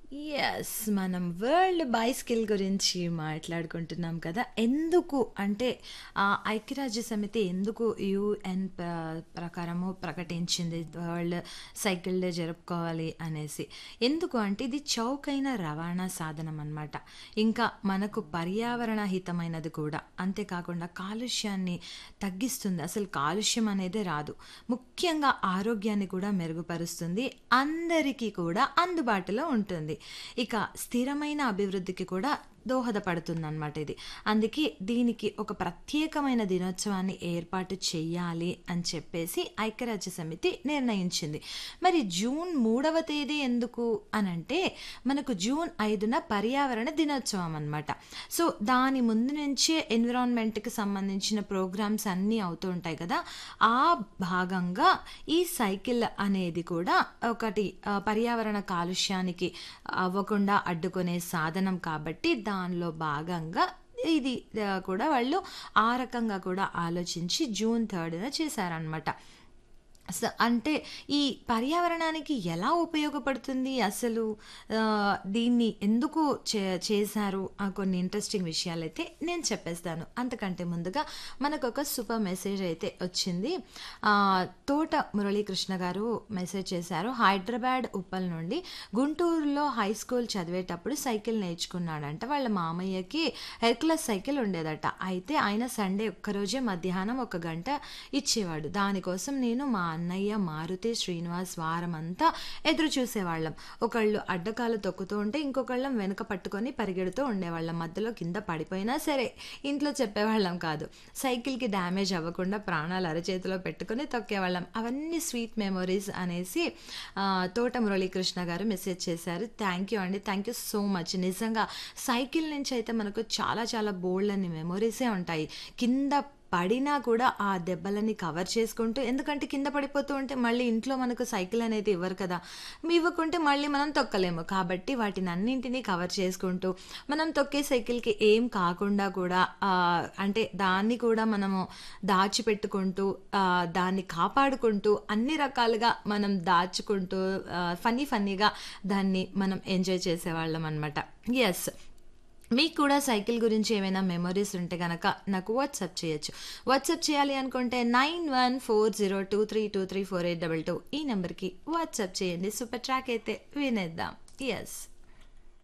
Yes. మనం world bicycle గురించి మాట్లాడుకుంటున్నాం కదా! ఎందుకు అంటే ఆహ్, ఐక్యరాజ్య సమితి ఎందుకు యూఎన్ ప ప్రకారము ప్రకటించింది వరల్డ్ సైకిల్ డే జరుపుకోవాలి అనేసి. ఎందుకు అంటే ఇది చౌకైన రవాణా సాధనం అనమాట. ఇంకా మనకు పర్యావరణ హితమైనది కూడా. అంతేకాకుండా కాలుష్యాన్ని తగ్గిస్తుంది. అసలు కాలుష్యం అనేదే రాదు. ముఖ్యంగా ఆరోగ్యాన్ని కూడా మెరుగుపరుస్తుంది. అందరికీ కూడా అందుబాటులో ఉంటుంది. ఇక స్థిరమైన అభివృద్ధికి కూడా దోహదపడుతుందనమాట ఇది. అందుకే దీనికి ఒక ప్రత్యేకమైన దినోత్సవాన్ని ఏర్పాటు చెయ్యాలి అని చెప్పేసి ఐక్యరాజ్య సమితి నిర్ణయించింది. మరి జూన్ 3వ తేదీ ఎందుకు అనంటే మనకు జూన్ 5న పర్యావరణ దినోత్సవం అనమాట. సో, దాని ముందు నుంచే ఎన్విరాన్మెంట్‌కి సంబంధించిన ప్రోగ్రామ్స్ అన్నీ అవుతూ ఉంటాయి కదా! ఆ భాగంగా ఈ సైకిల్ అనేది కూడా ఒకటి ఆహ్, పర్యావరణ కాలుష్యానికి అవ్వకుండా అడ్డుకునే సాధనం కాబట్టి దానిలో భాగంగా ఇది ఆహ్, కూడా వాళ్ళు ఆ రకంగా కూడా ఆలోచించి జూన్ 3న చేశారనమాట. స అంటే ఈ పర్యావరణానికి ఎలా ఉపయోగపడుతుంది అసలు? ఆహ్, దీన్ని ఎందుకు చే చేశారు? ఆ కొన్ని ఇంట్రెస్టింగ్ విషయాలైతే నేను చెప్పేస్తాను. అంతకంటే ముందుగా మనకొక సూపర్ మెసేజ్ అయితే వచ్చింది. ఆహ్, తోట మురళీకృష్ణ గారు మెసేజ్ చేశారు. హైదరాబాద్, ఉప్పల్ నుండి గుంటూరులో హై స్కూల్ చదివేటప్పుడు సైకిల్ నేర్చుకున్నాడంట. వాళ్ళ మామయ్యకి హెర్క్యులస్ సైకిల్ ఉండేదట. అయితే ఆయన సండే ఒక్కరోజే మధ్యాహ్నం ఒక గంట ఇచ్చేవాడు. దానికోసం నేను మా అన్నయ్య, మారుతి, శ్రీనివాస్ వారమంతా ఎదురు చూసేవాళ్ళం. ఒకళ్ళు అడ్డకాలు తొక్కుతూ ఉంటే ఇంకొకళ్ళం వెనక పట్టుకొని పరిగెడుతూ ఉండేవాళ్ళం. మధ్యలో కింద పడిపోయినా సరే ఇంట్లో చెప్పేవాళ్ళం కాదు. సైకిల్‌కి డ్యామేజ్ అవ్వకుండా ప్రాణాలు అరచేతిలో పెట్టుకొని తొక్కేవాళ్ళం. అవన్నీ స్వీట్ మెమోరీస్ అనేసి ఆహ్, తోట మురళీకృష్ణ గారు మెసేజ్ చేశారు. థ్యాంక్ యూ అండి. Thank you so much. నిజంగా సైకిల్ నుంచి అయితే మనకు చాలా చాలా బోలెడన్ని మెమోరీసే ఉంటాయి. కింద పడినా కూడా ఆ దెబ్బలని కవర్ చేసుకుంటూ ఎందుకంటే కింద పడిపోతూ ఉంటే మళ్ళీ ఇంట్లో మనకు సైకిల్ అనేది ఇవ్వరు కదా! ఇవ్వకుంటే మళ్ళీ మనం తొక్కలేము. కాబట్టి వాటినన్నింటిని కవర్ చేసుకుంటూ మనం తొక్కే సైకిల్‌కి ఏం కాకుండా కూడా ఆహ్, అంటే దాన్ని కూడా మనము దాచిపెట్టుకుంటూ ఆహ్, దాన్ని కాపాడుకుంటూ అన్ని రకాలుగా మనం దాచుకుంటూ ఆహ్, ఫన్నీ ఫన్నీగా దాన్ని మనం ఎంజాయ్ చేసేవాళ్ళం అనమాట. యెస్. మీకు కూడా సైకిల్ గురించి ఏమైనా మెమోరీస్ ఉంటే గనక నాకు వాట్సాప్ చేయొచ్చు. వాట్సాప్ చేయాలి అనుకుంటే 914023234822 ఈ నంబర్‌కి వాట్సాప్ చేయండి. సూపర్ ట్రాక్ అయితే వినేద్దాం. యెస్.